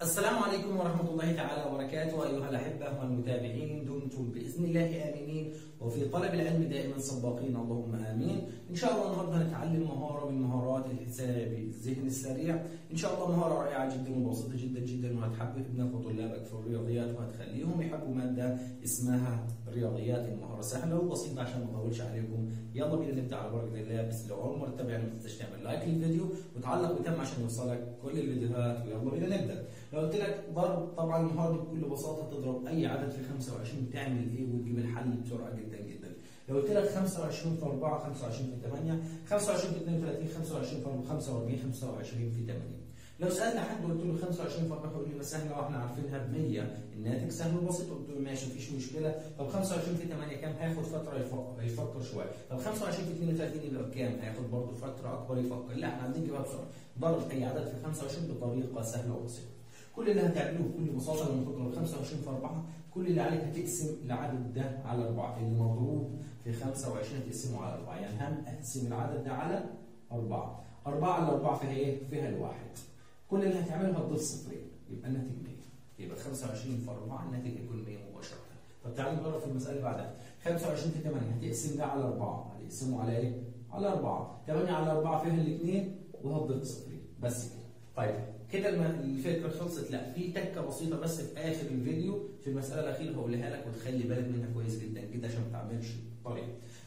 السلام عليكم ورحمة الله تعالى وبركاته أيها الأحبة والمتابعين دمتم بإذن الله آمنين وفي طلب العلم دائما سباقين اللهم آمين إن شاء الله النهاردة هنتعلم مهارة من مهارات الحساب الذهني السريع إن شاء الله مهارة رائعة جدا وبسيطة جدا جدا وهتحبب ابنك وطلابك في الرياضيات وهتخليهم يحبوا مادة اسمها رياضيات المهارة سهلة وبسيطة عشان ما أطولش عليكم يلا بينا نبدأ على بركة الله بس لو أول مرة تتابعني ما تنساش تعمل لايك للفيديو وتعلق بتم عشان يوصلك كل الفيديوهات ويلا بينا نبدأ لو قلت لك ضرب طبعا المهاره دي بكل بساطه تضرب اي عدد في 25 تعمل ايه وتجيب الحل بسرعه جدا جدا لو قلت لك 25 في 4 25 في 8 25 في 32 25 في 45 25 في 80 لو سالت حد وقلت له 25 في 4 يقول لي ما سهله واحنا عارفينها ب 100 الناتج سهل وبسيط قلت له ماشي مفيش مشكله طب 25 في 8 كام هياخد فتره يفكر يفكر شويه طب 25 في 32 يبقى بكام هياخد برضه فتره اكبر يفكر لا احنا عايزين نجيبها بسرعه ضرب اي عدد في 25 بطريقه سهله وبسيطه كل اللي هتعمله بكل بساطه لما تضرب 25 في 4 كل اللي عليك هتقسم العدد ده على 4 اللي مضروب في 25 هتقسمه على 4 يعني هم اقسم العدد ده على 4 4 على 4 فيها ايه؟ فيها الواحد كل اللي هتعمله هتضيف صفرين يبقى الناتج 100 يبقى 25 في 4 الناتج هيكون 100 مباشره طب تعالى نجرب في المساله اللي بعدها 25 في 8 هتقسم ده على 4 هتقسمه على ايه؟ على 4 8 على 4 فيها الاثنين وهتضيف صفرين بس كده طيب كده الفكره خلصت لا في تكه بسيطه بس في اخر الفيديو في المساله الاخيره هقولها لك وتخلي بالك منها كويس جدا جدا عشان ما تعملش طريقه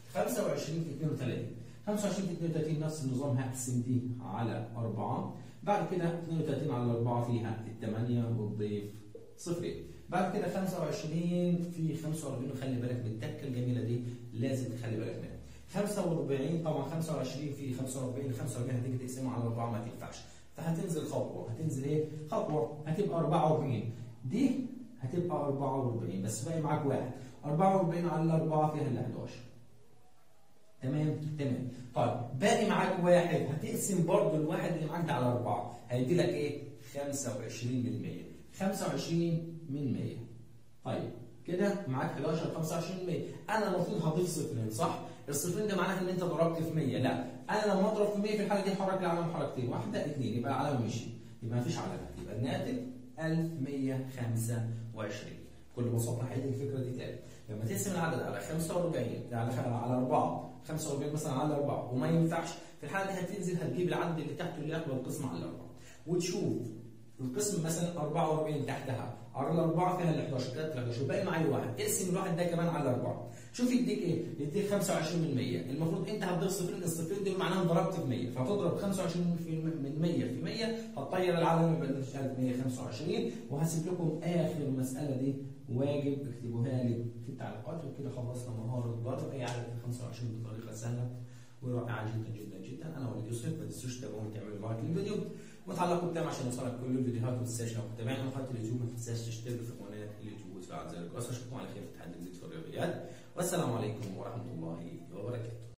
25 في 32 25 في 32 نفس النظام هقسم دي على 4 بعد كده 32 على 4 فيها الثمانيه وتضيف صفرين بعد كده 25 في 45 وخلي بالك من التكه الجميله دي لازم تخلي بالك منها 45 طبعا 25 في 45 45 هتيجي تقسمها على 4 ما تنفعش فهتنزل خطوه هتنزل ايه؟ خطوه هتبقى 44 دي هتبقى 44 بس باقي معاك واحد 44 على 4 فيها ال 11 تمام تمام طيب باقي معاك واحد هتقسم برضه الواحد اللي معاك ده على 4 هيدي لك ايه؟ 25 من 100 25 من 100 طيب كده معاك 11 25 من 100 انا المفروض هضيف صفرين صح؟ الصفرين ده معناه ان انت ضربت في 100 لا انا لما اضرب في 100 في الحاله دي حرك العلامه حركتين واحده اثنين يبقى العلامه مشي يبقى مفيش علامه يبقى الناتج 1125 بكل بساطه هعيد الفكره دي تاني لما تقسم العدد على 45 على على 4 45 مثلا على 4 وما ينفعش في الحاله دي هتنزل هتجيب العدد اللي تحته اللي ياخد القسم على 4 وتشوف القسم مثلا 44 تحتها على الاربعه فيها ال 11 كده 13 باقي معايا واحد اقسم الواحد ده كمان على الاربعه شوف يديك ايه؟ يديك 25 من 100 المفروض انت هتضيف صفرين الصفرين دول معناهم ضربت في 100 فتضرب 25 في من 100 في 100 هتطير العلامه يبقى مش عارف 125 وهسيب لكم اخر المساله دي واجب اكتبوها لي في التعليقات وكده خلصنا مهاره ضرب اي عدد في 25 بطريقه سهله ورائعه جدا جدا جدا انا وليد يوسف ما تنسوش تتابعوني تعملوا لايك للفيديو وتعلقوا قدام عشان يوصلك كل الفيديوهات وما تنساش لو متابعين على قناه اليوتيوب ما تنساش تشترك في قناه اليوتيوب وتفعل زر الجرس اشوفكم على خير في تحدي جديد في الرياضيات والسلام عليكم ورحمه الله وبركاته